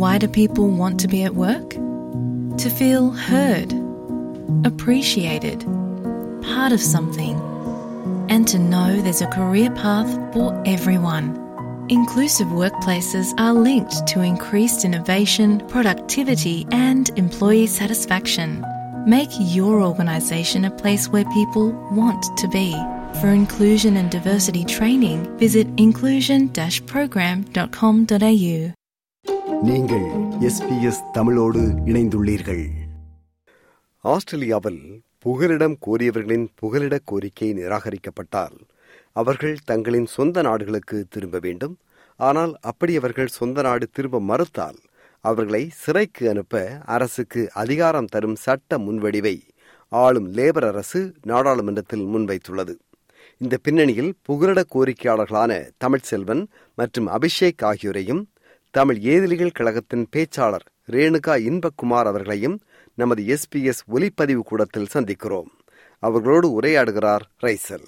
Why do people want to be at work? To feel heard, appreciated, part of something, and to know there's a career path for everyone. Inclusive workplaces are linked to increased innovation, productivity, and employee satisfaction. Make your organisation a place where people want to be. For inclusion and diversity training, visit inclusion-program.com.au. நீங்கள் SBS தமிழோடு இணைந்துள்ளீர்கள் ஆஸ்திரேலியாவில் புகலிடம் கோரியவர்களின் புகலிட கோரிக்கை நிராகரிக்கப்பட்டால் அவர்கள் தங்களின் சொந்த நாடுகளுக்கு திரும்ப வேண்டும் ஆனால் அப்படி அவர்கள் சொந்த நாடு திரும்ப மறுத்தால் அவர்களை சிறைக்கு அனுப்ப அரசுக்கு அதிகாரம் தரும் சட்ட முன்வடிவை ஆளும் லேபர் அரசு நாடாளுமன்றத்தில் முன்வைத்துள்ளது இந்த பின்னணியில் புகலிட கோரிக்கையாளர்களான தமிழ்செல்வன் மற்றும் அபிஷேக் ஆகியோரையும் தமிழ் ஏதிலிகள் கழகத்தின் பேச்சாளர் ரேணுகா இன்பக்குமார் அவர்களையும் நமது எஸ்பிஎஸ் ஒலிப்பதிவு கூடத்தில் சந்திக்கிறோம் அவர்களோடு உரையாடுகிறார் ரைசல்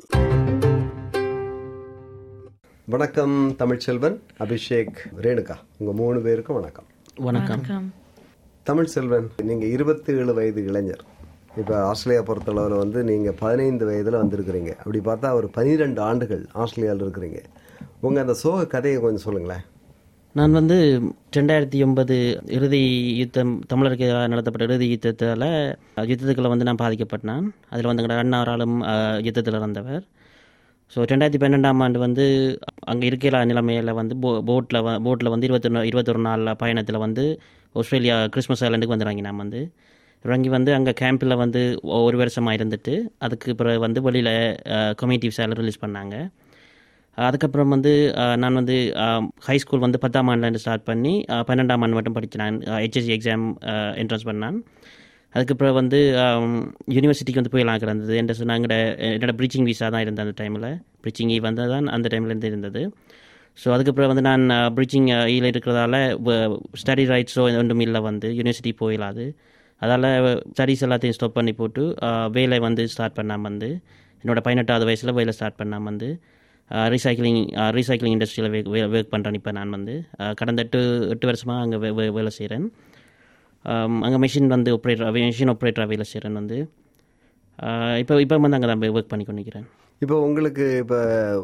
வணக்கம் தமிழ்செல்வன் அபிஷேக் ரேணுகா உங்க மூணு பேருக்கும் வணக்கம் வணக்கம் தமிழ்செல்வன் நீங்க இருபத்தி ஏழு வயது இளைஞர் இப்ப ஆஸ்திரேலியா பொறுத்தளவில் வந்து நீங்க பதினைந்து வயதுல வந்திருக்கிறீங்க அப்படி பார்த்தா ஒரு பனிரெண்டு ஆண்டுகள் ஆஸ்திரேலியாவில் இருக்கிறீங்க உங்க அந்த சோக கதையை கொஞ்சம் சொல்லுங்களேன் நான் வந்து ரெண்டாயிரத்தி ஒன்பது இறுதி யுத்தம் தமிழருக்கு எதிராக நடத்தப்பட்ட இறுதி யுத்தத்தில் யுத்தத்துக்குள்ள வந்து நான் பாதிக்கப்பட்டேன் அதில் வந்து எங்களோட அண்ணாவராலும் யுத்தத்தில் இறந்தவர் ஸோ ரெண்டாயிரத்தி பன்னெண்டாம் ஆண்டு வந்து அங்கே இருக்கிற நிலைமையில் வந்து போ போட்டில் வ போட்டில் வந்து இருபத்தொன்று இருபத்தொரு நாள் பயணத்தில் வந்து ஆஸ்திரேலியா கிறிஸ்மஸ் ஐலண்டுக்கு வந்து இறங்கி நான் வந்து இறங்கி வந்து அங்கே கேம்பில் வந்து ஒரு வருஷமாக இருந்துட்டு அதுக்கு பிறகு வந்து வெளியில் கம்யூனிட்டி சேலரி ரிலீஸ் பண்ணாங்க அதுக்கப்புறம் வந்து நான் வந்து ஹை ஸ்கூல் வந்து பத்தாம் ஆண்டுலேருந்து ஸ்டார்ட் பண்ணி பன்னெண்டாம் ஆண்டு மட்டும் படித்தேன் நான் ஹெச்எஸ்சி எக்ஸாம் என்ட்ரன்ஸ் பண்ணான் அதுக்கப்புறம் வந்து யூனிவர்சிட்டிக்கு வந்து போயலாம் கிடந்தது என்ற சொன்னால் எங்களோட என்னோட ப்ரீச்சிங் வீஸாக தான் இருந்தது அந்த டைமில் ப்ரீச்சிங் ஈ வந்தது தான் அந்த டைம்லேருந்து இருந்தது ஸோ அதுக்கப்புறம் வந்து நான் ப்ரீச்சிங் ஈல இருக்கிறதால ஸ்டடி ரைட்ஸோ ஒன்றும் இல்லை வந்து யூனிவர்சிட்டி போயிடாது அதால் ஸ்டடீஸ் எல்லாத்தையும் ஸ்டாப் பண்ணி போட்டு வேலை வந்து ஸ்டார்ட் பண்ணாமல் வந்து என்னோடய பதினெட்டாவது வயசில் வேலை ஸ்டார்ட் பண்ணாமல் வந்து ரீசைக்கிளிங் ரீசைக்கிளிங் இண்டஸ்ட்ரியில் வே ஒர்க் பண்ணுறேன் இப்போ நான் வந்து கடந்த எட்டு எட்டு வருஷமாக அங்கே வே வேலை செய்கிறேன் அங்கே மிஷின் வந்து ஆப்ரேட்டர் மிஷின் ஆப்ரேட்டராக வேலை செய்கிறேன் வந்து இப்போ இப்போ வந்து அங்கே தான் ஒர்க் பண்ணி கொண்டிருக்கிறேன் இப்போ உங்களுக்கு இப்போ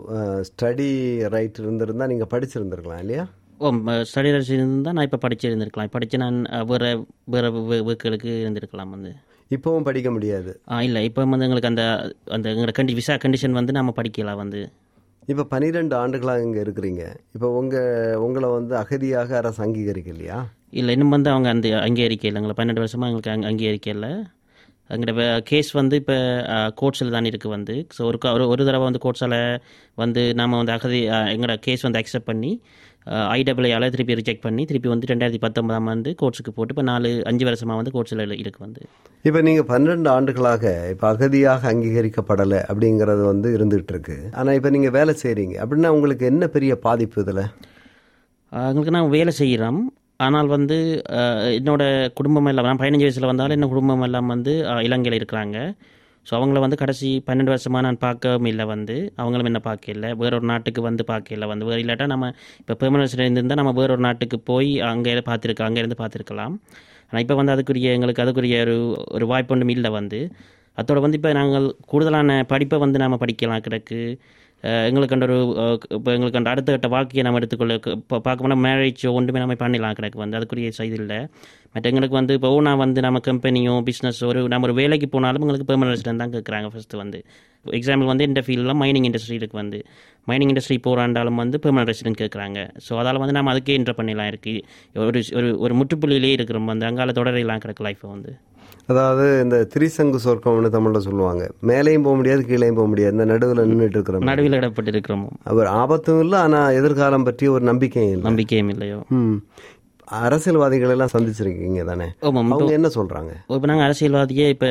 ஸ்டடி ரைட் இருந்திருந்தால் நீங்கள் படிச்சிருந்துருக்கலாம் இல்லையா ஓ ஸ்டடி ரைட் இருந்தால் நான் இப்போ படிச்சிருந்திருக்கலாம் படித்து நான் வேறு வேறு ஒர்க்குகளுக்கு இருந்திருக்கலாம் வந்து இப்போவும் படிக்க முடியாது ஆ இல்லை இப்போ வந்து எங்களுக்கு அந்த அந்த எங்களோட கண்டி விசா கண்டிஷன் வந்து நம்ம படிக்கலாம் வந்து இப்போ பன்னிரெண்டு ஆண்டுகளாக இங்கே இருக்கிறீங்க இப்போ உங்கள் உங்களை வந்து அகதியாக அரசு அங்கீகரிக்கலையா இல்லை இன்னும் வந்து அவங்க அந்த அங்கீகரிக்கல எங்களை பன்னெண்டு வருஷமாக எங்களுக்கு அங்கே அங்கீகரிக்கல எங்களோட கேஸ் வந்து இப்போ கோர்ட்ஸில் தான் இருக்குது வந்து ஸோ ஒரு ஒரு ஒரு தடவை வந்து கோர்ட்ஸில் வந்து நாம் வந்து அகதி எங்களோட கேஸ் வந்து அக்செப்ட் பண்ணி ஐடபிள்யூஆல திருப்பி ரிஜெக்ட் பண்ணி திருப்பி வந்து ரெண்டாயிரத்தி பத்தொன்பதாம் வந்து கோர்ட்ஸுக்கு போட்டு இப்போ நாலு அஞ்சு வருஷமாக வந்து கோர்ட்ஸில் இருக்கு வந்து இப்போ நீங்கள் பன்னெண்டு ஆண்டுகளாக இப்போ அகதியாக அங்கீகரிக்கப்படலை அப்படிங்கிறது வந்து இருந்துகிட்டு இருக்கு ஆனால் இப்போ நீங்கள் வேலை செய்கிறீங்க அப்படின்னா உங்களுக்கு என்ன பெரிய பாதிப்பு இதில் எங்களுக்கு நான் வேலை செய்கிறோம் ஆனால் வந்து என்னோட குடும்பம் எல்லாம் நான் பதினஞ்சு வயசில் வந்தாலும் என்ன குடும்பம் எல்லாம் வந்து இலங்கையில் இருக்கிறாங்க ஸோ அவங்கள வந்து கடைசி பன்னெண்டு வருஷமாக நான் பார்க்கவும் இல்லை வந்து அவங்களும் என்ன பார்க்கல வேற ஒரு நாட்டுக்கு வந்து பார்க்கல வந்து வேறு இல்லாட்டா நம்ம இப்போ பெர்மனன்ஸ் இருந்திருந்தால் நம்ம வேற ஒரு நாட்டுக்கு போய் அங்கே பார்த்துருக்கலாம் அங்கேருந்து பார்த்துருக்கலாம் ஆனால் இப்போ வந்து அதுக்குரிய எங்களுக்கு அதுக்குரிய ஒரு ஒரு வாய்ப்பு ஒன்றும் இல்லை வந்து அதோட வந்து இப்போ நாங்கள் கூடுதலான படிப்பை வந்து நாம் படிக்கலாம் கிடக்கு எங்களுக்கு அந்த ஒரு இப்போ எங்களுக்கு அந்த அடுத்த கட்ட வாழ்க்கையை நம்ம எடுத்துக்கொள்ள இப்போ பார்க்க போனால் மேரேஜ் ஒன்றுமே நம்ம பண்ணிடலாம் கிடக்கு வந்து அதுக்குரிய இது இல்லை மற்ற எங்களுக்கு வந்து இப்போ ஓனா வந்து நம்ம கம்பெனியோ பிஸ்னஸ் ஒரு நம்ம ஒரு வேலைக்கு போனாலும் எங்களுக்கு பெர்மனன்ட் ரெசிடென்ட் தான் கேட்குறாங்க ஃபஸ்ட்டு வந்து எக்ஸாம்பிள் வந்து இந்த ஃபீல்டில் மைனிங் இண்டஸ்ட்ரி இருக்குது வந்து மைனிங் இண்டஸ்ட்ரி போகிறாண்டாலும் வந்து பெர்மனன்ட் ரெசிடென்ட் கேட்குறாங்க ஸோ அதால் வந்து நம்ம அதுக்கே என்ட்ரு பண்ணிடலாம் இருக்குது ஒரு ஒரு ஒரு முற்றுப்புள்ளியிலே இருக்கிறோம் வந்து அங்கால தொடரலாம் கிடக்கு லைஃப்பை வந்து அதாவது இந்த திரிசங்கு சொர்க்கம்னு தமிழில் சொல்லுவாங்க மேலேயும் போக முடியாது கீழேயும் போக முடியாது இந்த நடுவில் நின்றுட்டு இருக்கிறோம் நடுவில் இடப்பட்டு இருக்கிறோம் அவர் ஆபத்தும் இல்லை ஆனால் எதிர்காலம் பற்றி ஒரு நம்பிக்கையும் இல்லை நம்பிக்கையும் இல்லையோ ம் அரசியல்வாதிகள் எல்லாம் சந்திச்சிருக்கீங்க தானே அவங்க என்ன சொல்றாங்க இப்போ நாங்கள் அரசியல்வாதியே இப்போ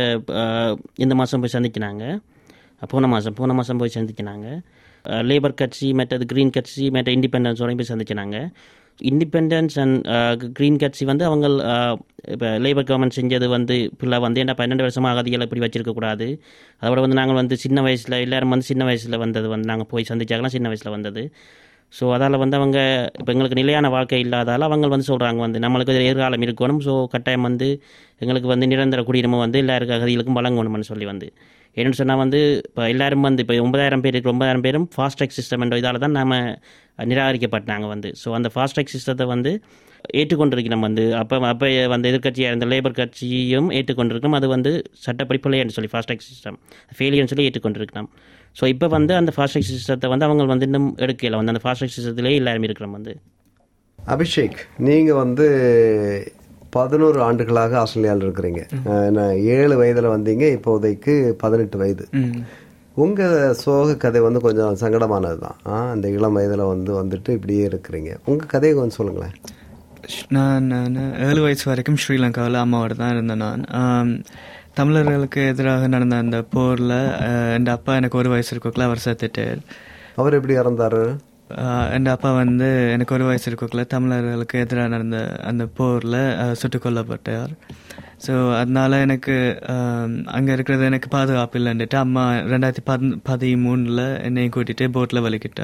இந்த மாதம் போய் சந்திக்கினாங்க போன மாதம் போன மாதம் போய் சந்திக்கினாங்க லேபர் கட்சி மற்றது க்ரீன் கட்சி மற்ற இண்டிபெண்டன்ஸோடையும் போய் சந்திச்சினாங்க இண்டிபெண்டன்ஸ் அண்ட் க்ரீன் கட்சி வந்து அவங்க இப்போ லேபர் கவர்மெண்ட் செஞ்சது வந்து ஃபுல்லாக வந்து என்ன பன்னெண்டு வருஷமாக அகதிகளை இப்படி வச்சிருக்கக்கூடாது அதோட வந்து நாங்கள் வந்து சின்ன வயசில் எல்லாரும் வந்து சின்ன வயசில் வந்தது வந்து நாங்கள் போய் சந்திச்சாக்கலாம் சின்ன வயசில் வந்தது ஸோ அதால் வந்து அவங்க இப்போ எங்களுக்கு நிலையான வாழ்க்கை இல்லாதால அவங்க வந்து சொல்கிறாங்க வந்து நம்மளுக்கு ஒரு எதிர்காலம் இருக்கணும் ஸோ கட்டாயம் வந்து எங்களுக்கு வந்து நிரந்தர குடியுரிமை வந்து எல்லா அகதிகளுக்கும் வழங்கணும்னு சொல்லி வந்து ஏன்னு சொன்னால் வந்து இப்போ எல்லாரும் வந்து இப்போ ஒன்பதாயிரம் பேர் இருக்கிற ஒன்பதாயிரம் பேரும் ஃபாஸ்ட் ட்ராக் சிஸ்டம் என்ற இதால் தான் நாம் நிராகரிக்கப்பட்டாங்க வந்து ஸோ அந்த ஃபாஸ்ட் ட்ராக் சிஸ்டத்தை வந்து ஏற்றுக்கொண்டிருக்கணும் வந்து அப்போ அப்போ வந்து எதிர்கட்சியாக இருந்த லேபர் கட்சியும் ஏற்றுக்கொண்டிருக்கணும் அது வந்து சட்டப்படி பிள்ளைன்னு சொல்லி ஃபாஸ்ட் ட்ராக் சிஸ்டம் ஃபெயிலியர்னு சொல்லி ஏற்றுக்கொண்டிருக்கணும் ஸோ இப்போ வந்து அந்த ஃபாஸ்ட் ட்ராக் சிஸ்டத்தை வந்து அவங்க வந்து இன்னும் எடுக்கல வந்து அந்த ஃபாஸ்ட் ட்ராக் சிஸ்டத்திலே எல்லாருமே இருக்கிறோம் வந்து அபிஷேக் நீங்க வந்து பதினோரு ஆண்டுகளாக ஆஸ்திரேலியாவில் இருக்கிறீங்க அஹ், நான் ஏழு வயதுல வந்தீங்க இப்போதைக்கு பதினெட்டு வயது உங்க சோக கதை வந்து கொஞ்சம் சங்கடமானது தான் அந்த இளம் வயதுல வந்து வந்துட்டு இப்படியே இருக்கிறீங்க உங்க கதையை கொஞ்சம் சொல்லுங்களேன் நான் நான் ஏழு வயசு வரைக்கும் ஸ்ரீலங்காவில் அம்மாவோட தான் இருந்தேன் நான் ஆம், தமிழர்களுக்கு எதிராக நடந்த அந்த போரில் என் அப்பா எனக்கு ஒரு வயசு இருக்கக்குள்ள அவர் செத்துட்டார் அவர் எப்படி இறந்தாரு என் அப்பா வந்து எனக்கு ஒரு வயசு இருக்கக்குள்ள தமிழர்களுக்கு எதிராக நடந்த அந்த போரில் சுட்டுக் கொல்லப்பட்டார் ஸோ அதனால எனக்கு அங்கே இருக்கிறது எனக்கு பாதுகாப்பு இல்லைன்னுட்டு அம்மா ரெண்டாயிரத்தி பத் பதிமூணில் என்னையும் கூட்டிகிட்டு போட்டில் வலிக்கிட்டா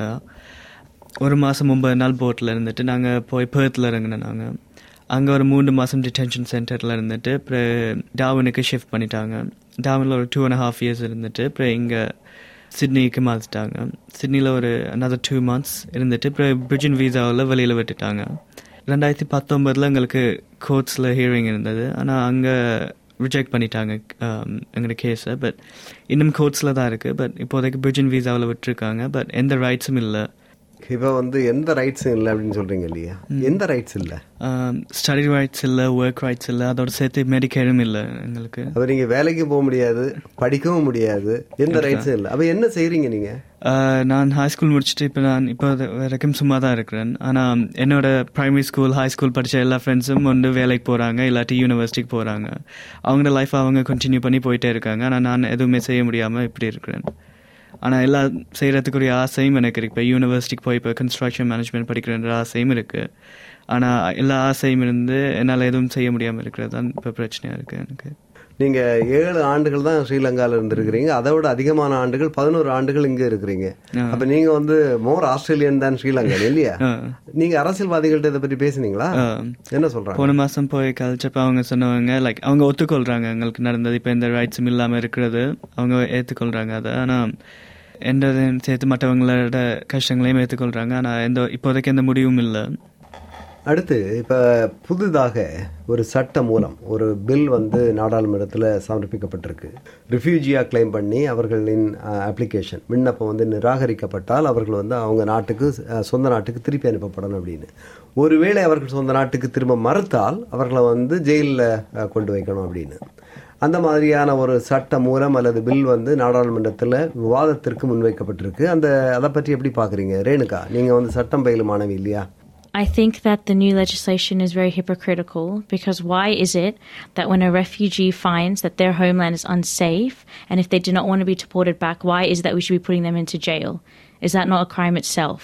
ஒரு மாதம் ஒன்பது நாள் போட்டில் இருந்துட்டு நாங்கள் போய் பேர்த்தில் இறங்கினோம் நாங்கள் அங்கே ஒரு மூணு மாதம் டிடென்ஷன் சென்டரில் இருந்துட்டு அப்புறம் டாவனுக்கு ஷிஃப்ட் பண்ணிட்டாங்க டாவனில் ஒரு டூ அண்ட் ஹாஃப் இயர்ஸ் இருந்துட்டு அப்புறம் இங்கே சிட்னிக்கு மாற்றிட்டாங்க சிட்னியில் ஒரு another டூ மந்த்ஸ் இருந்துட்டு அப்புறம் பிரிட்ஜின் வீசாவில் வெளியில் விட்டுட்டாங்க ரெண்டாயிரத்தி பத்தொம்பதில் எங்களுக்கு கோர்ட்ஸில் ஹியரிங் இருந்தது ஆனால் அங்கே ரிஜெக்ட் பண்ணிட்டாங்க எங்களோட கேஸை பட் இன்னும் கோர்ட்ஸில் தான் இருக்குது பட் இப்போதைக்கு பிரிட்ஜின் வீசாவில் விட்டுருக்காங்க பட் எந்த ரைட்ஸும் இல்லை இப்ப வந்து எந்த ரைட்ஸும் இல்லை அப்படின்னு சொல்றீங்க இல்லையா எந்த ரைட்ஸ் இல்லை ஸ்டடி ரைட்ஸ் இல்லை ஒர்க் ரைட்ஸ் இல்லை அதோட சேர்த்து மெடிக்கேரும் இல்லை எங்களுக்கு அப்ப நீங்க வேலைக்கு போக முடியாது படிக்கவும் முடியாது எந்த ரைட்ஸும் இல்லை அப்ப என்ன செய்றீங்க நீங்க ஆஹ் நான் ஹை ஸ்கூல் முடிச்சுட்டு இப்போ நான் இப்போ வரைக்கும் சும்மா தான் இருக்கிறேன் ஆனால் என்னோட ப்ரைமரி ஸ்கூல் ஹை ஸ்கூல் படித்த எல்லா ஃப்ரெண்ட்ஸும் வந்து வேலைக்கு போகிறாங்க இல்லாட்டி யூனிவர்சிட்டிக்கு போகிறாங்க அவங்களோட லைஃப் அவங்க கண்டினியூ பண்ணி போயிட்டே இருக்காங்க ஆனால் நான் எதுவுமே செய்ய முடியாமல் இப்படி இருக்கிறேன் ஆனால் எல்லாம் செய்கிறதுக்குரிய ஆசையும் எனக்கு இருக்குது இப்போ யூனிவர்சிட்டிக்கு போய் இப்போ கன்ஸ்ட்ரக்ஷன் மேனேஜ்மெண்ட் படிக்கிறன்ற ஆசையும் இருக்குது ஆனால் எல்லா ஆசையும் இருந்து என்னால் எதுவும் செய்ய முடியாமல் இருக்கிறது தான் இப்போ பிரச்சனையாக இருக்குது எனக்கு நீங்க ஏழு ஆண்டுகள் தான் ஸ்ரீலங்கால இருந்திருக்கிறீங்க அதை விட அதிகமான ஆண்டுகள் பதினோரு ஆண்டுகள் இங்க இருக்கிறீங்க அப்ப நீங்க வந்து மோர் ஆஸ்திரேலியன் தான் ஸ்ரீலங்கா இல்லையா நீங்க அரசியல்வாதிகள்ட்ட இதை பற்றி பேசுனீங்களா என்ன சொல்றாங்க போன மாசம் போய் கழிச்சப்ப அவங்க சொன்னவங்க லைக் அவங்க ஒத்துக்கொள்றாங்க எங்களுக்கு நடந்தது இப்போ எந்த ரைட்ஸும் இல்லாம இருக்கிறது அவங்க ஏத்துக்கொள்றாங்க அதை ஆனா எந்த இதையும் சேர்த்து மற்றவங்களோட கஷ்டங்களையும் ஏத்துக்கொள்றாங்க ஆனா எந்த இப்போதைக்கு எந்த முடிவும் இல்லை அடுத்து இப்ப புதிதாக ஒரு சட்ட மூலம் ஒரு பில் வந்து நாடாளுமன்றத்தில் சமர்ப்பிக்கப்பட்டிருக்கு ரிஃப்யூஜியா கிளைம் பண்ணி அவர்களின் அப்ளிகேஷன் விண்ணப்பம் வந்து நிராகரிக்கப்பட்டால் அவர்கள் வந்து அவங்க நாட்டுக்கு அஹ், சொந்த நாட்டுக்கு திருப்பி அனுப்பப்படணும் அப்படின்னு ஒருவேளை அவர்கள் சொந்த நாட்டுக்கு திரும்ப மறுத்தால் அவர்களை வந்து ஜெயிலில் கொண்டு வைக்கணும் அப்படின்னு அந்த மாதிரியான ஒரு சட்ட மூலம் அல்லது பில் வந்து நாடாளுமன்றத்தில் விவாதத்திற்கு முன்வைக்கப்பட்டிருக்கு அந்த அதை பற்றி எப்படி பார்க்குறீங்க ரேணுகா நீங்கள் வந்து சட்டம் பயிலும் மாணவி இல்லையா I think that the new legislation is very hypocritical because why is it that when a refugee finds that their homeland is unsafe and if they do not want to be deported back, why is it that we should be putting them into jail? Is that not a crime itself?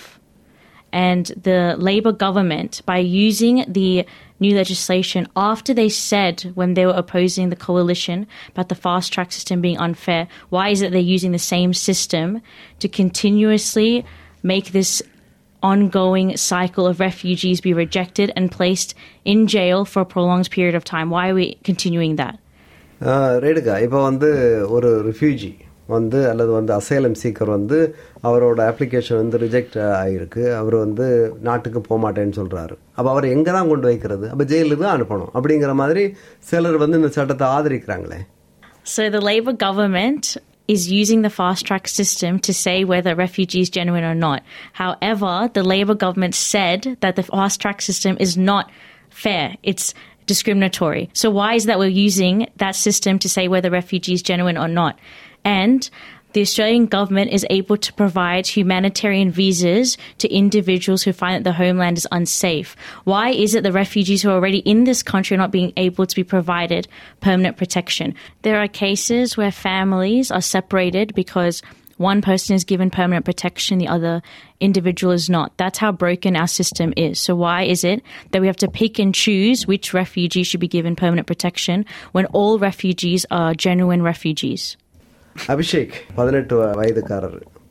And the Labour government, by using the new legislation after they said when they were opposing the coalition about the fast track system being unfair, why is it they're using the same system to continuously make this ongoing cycle of refugees be rejected and placed in jail for a prolonged period of time? Why are we continuing that? ஆஹ் ரேணுகா இப்போ வந்து ஒரு refugee வந்து அல்லது வந்து அசேலம் seeker வந்து அவரோட application வந்து reject ஆகிருக்கு அவர் வந்து நாட்டுக்கு போக மாட்டேன்னு சொல்றாரு அப்போ அவர் எங்கே தான் கொண்டு வைக்கிறது அப்போ ஜெயிலுக்கு தான் அனுப்பணும் அப்படிங்கிற மாதிரி சிலர் வந்து இந்த சட்டத்தை ஆதரிக்கிறாங்களே So the Labour government is using the fast track system to say whether refugees genuine or not. However, the Labour government said that the fast track system is not fair. It's discriminatory. So why is that we're using that system to say whether refugees genuine or not? And the Australian government is able to provide humanitarian visas to individuals who find that the homeland is unsafe. Why is it the refugees who are already in this country are not being able to be provided permanent protection? There are cases where families are separated because one person is given permanent protection, the other individual is not. That's how broken our system is. So why is it that we have to pick and choose which refugee should be given permanent protection when all refugees are genuine refugees? Abhishek பதினெட்டு வ- வயதுக்காரர்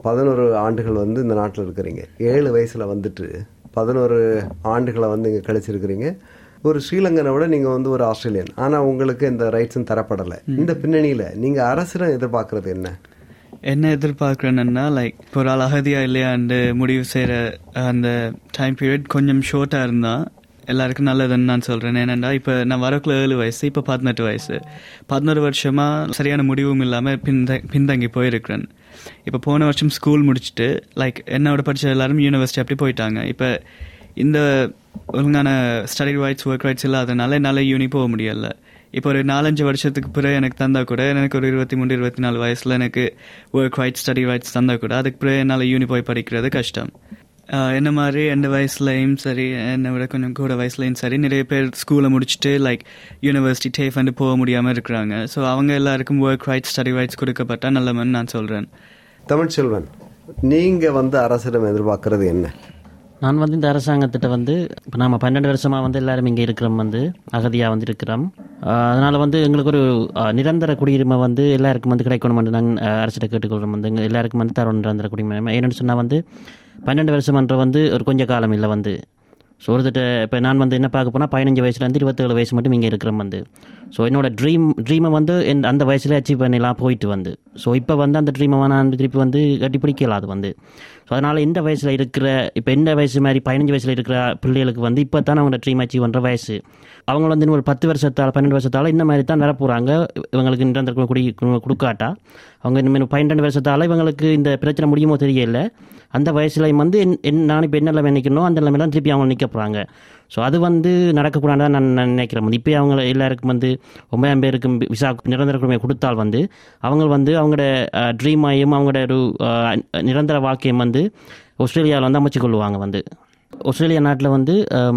பதினோரு ஆண்டுகள் வந்து இந்த நாட்டில் இருக்கிறீங்க ஏழு வயசில் வந்துட்டு பதினோரு ஆண்டுகளை வந்து இங்கே கழிச்சிருக்கிறீங்க ஒரு ஸ்ரீலங்கனை விட நீங்கள் வந்து ஒரு ஆஸ்திரேலியன் ஆனால் உங்களுக்கு இந்த ரைட்ஸும் தரப்படலை இந்த பின்னணியில் நீங்கள் அரசிடம் எதிர்பார்க்கறது என்ன என்ன எதிர்பார்க்குறேன்னா லைக் இப்போ ஒரு ஆள் அகதியா இல்லையாண்டு முடிவு செய்கிற அந்த டைம் பீரியட் கொஞ்சம் ஷார்ட்டாக இருந்தால் எல்லாருக்கும் நல்லதுன்னு நான் சொல்கிறேன் ஏனெண்டா இப்போ நான் வரக்குள்ள ஏழு வயசு இப்போ பதினெட்டு வயசு பதினோரு வருஷமாக சரியான முடிவும் இல்லாமல் பின்த பின்தங்கி போயிருக்கிறேன் இப்போ போன வருஷம் ஸ்கூல் முடிச்சுட்டு லைக் என்னோட படித்த எல்லாரும் யூனிவர்சிட்டி அப்படி போயிட்டாங்க இப்போ இந்த ஒழுங்கான ஸ்டடி ரைட்ஸ் ஒர்க் ரைட்ஸ் இல்லாதனால என்னால் யூனி போக முடியல இப்போ ஒரு நாலஞ்சு வருஷத்துக்கு பிறகு எனக்கு தந்தா கூட எனக்கு ஒரு இருபத்தி மூணு இருபத்தி நாலு வயசில் எனக்கு ஒர்க் ரைட்ஸ் ஸ்டடி ரைட்ஸ் தந்தா கூட அதுக்கு பிறகு என்னால் யூனி போய் படிக்கிறது கஷ்டம் ஆஹ் என்ன மாதிரி எந்த வயசுலையும் சரி என்னை விட கொஞ்சம் கூட வயசுலையும் சரி நிறைய பேர் ஸ்கூலை முடிச்சுட்டு லைக் யூனிவர்சிட்டி டேஃப் வந்து போக முடியாமல் இருக்கிறாங்க ஸோ அவங்க எல்லாருக்கும் ஒர்க் ரைட்ஸ் ஸ்டடி ரைட்ஸ் கொடுக்கப்பட்டா நல்லமன்னு நான் சொல்கிறேன் தமிழ்ச்செல்வன் நீங்கள் வந்து அரசிடம் எதிர்பார்க்கறது என்ன நான் வந்து இந்த அரசாங்கத்திட்ட வந்து இப்போ நம்ம பன்னெண்டு வருஷமாக வந்து எல்லாரும் இங்கே இருக்கிறோம் வந்து அகதியாக வந்து இருக்கிறோம் அதனால் வந்து எங்களுக்கு ஒரு ஆஹ், நிரந்தர குடியுரிமை வந்து எல்லாருக்கும் வந்து கிடைக்கணும் வந்து நாங்கள் அரசிட்ட கேட்டுக்கொள்கிறோம் வந்து எங்க எல்லாருக்கும் வந்து தரோம் நிரந்தர குடியுரிமை ஏன்னு சொன்னால் வந்து பன்னெண்டு வருஷம்ன்ற வந்து ஒரு கொஞ்ச காலம் இல்லை வந்து ஸோ ஒருத்தட்ட இப்போ நான் வந்து என்ன பார்க்க போனால் பதினஞ்சு வயசுலேருந்து இருபத்தேழு வயசு மட்டும் இங்கே இருக்கிறோம் வந்து ஸோ என்னோட ட்ரீம் ட்ரீமை வந்து என் அந்த வயசில் அச்சீவ் பண்ணிடலாம் போயிட்டு வந்து ஸோ இப்போ வந்து அந்த ட்ரீமை நான் திருப்பி வந்து கட்டி பிடிக்கல அது வந்து ஸோ அதனால் இந்த வயசில் இருக்கிற இப்போ இந்த வயசு மாதிரி பதினஞ்சு வயசில் இருக்கிற பிள்ளைகளுக்கு வந்து இப்போ தான் அவங்களோட ட்ரீம் அச்சீவ் பண்ணுற வயசு அவங்க வந்து இன்னும் ஒரு பத்து வருஷத்தால் பன்னெண்டு வருஷத்தால் இந்த மாதிரி தான் வரப்போகிறாங்க இவங்களுக்கு நிரந்தர குடி கொடுக்காட்டா அவங்க இன்னும் பன்னெண்டு வருஷத்தால் இவங்களுக்கு இந்த பிரச்சனை முடியுமோ தெரியல அந்த வயசுலையும் வந்து என் என் நான் இப்போ என்ன நிலைமை நிற்கணும் அந்த நிலைமையில தான் திருப்பி அவங்க நிற்க போகிறாங்க ஸோ அது வந்து நடக்கக்கூடாது நான் நான் நினைக்கிறேன் வந்து இப்போ அவங்க எல்லாருக்கும் வந்து ஒன்பதாயிரம் பேருக்கு விசா நிரந்தர குடிமை கொடுத்தால் வந்து அவங்க வந்து அவங்களோட ட்ரீமையும் அவங்களோட ஒரு அஹ், நிரந்தர வாழ்க்கையும் வந்து ஆஸ்திரேலியாவில் வந்து அமைச்சு கொள்வாங்க வந்து ஆஸ்திரேலியா நாட்டில் வந்து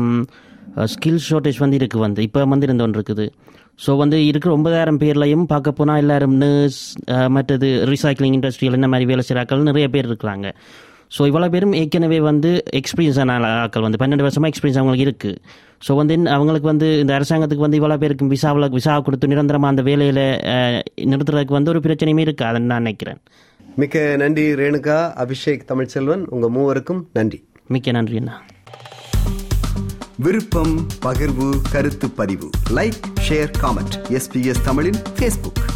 ஸ்கில் ஷார்ட்டேஜ் வந்து இருக்குது வந்து இப்போ வந்து இருந்த ஒன்று இருக்குது ஸோ வந்து இருக்கிற ஒன்பதாயிரம் பேர்லையும் பார்க்க போனால் எல்லாரும் நர்ஸ் மற்றது ரீசைக்ளிங் இண்டஸ்ட்ரியில் இந்த மாதிரி வேலை செய்கிற ஆட்கள் நிறைய பேர் இருக்கிறாங்க ஸோ இவ்வளோ பேரும் ஏற்கனவே வந்து எக்ஸ்பீரியன்ஸான ஆட்கள் வந்து பன்னெண்டு வருஷமாக எக்ஸ்பீரியன்ஸ் அவங்களுக்கு இருக்குது ஸோ வந்து இந்த- அவங்களுக்கு வந்து இந்த அரசாங்கத்துக்கு வந்து இவ்வளோ பேருக்கு விசாவில் விசா கொடுத்து நிரந்தரமாக அந்த வேலையில் நிறுத்துறதுக்கு வந்து ஒரு பிரச்சனையுமே இருக்குது அதை நான் நினைக்கிறேன் மிக்க நன்றி ரேணுகா அபிஷேக் தமிழ்ச்செல்வன் உங்கள் மூவருக்கும் நன்றி மிக்க நன்றி அண்ணா விருப்பம் பகிர்வு கருத்து பதிவு லைக் ஷேர் காமெண்ட் எஸ்பிஎஸ் தமிழின் ஃபேஸ்புக்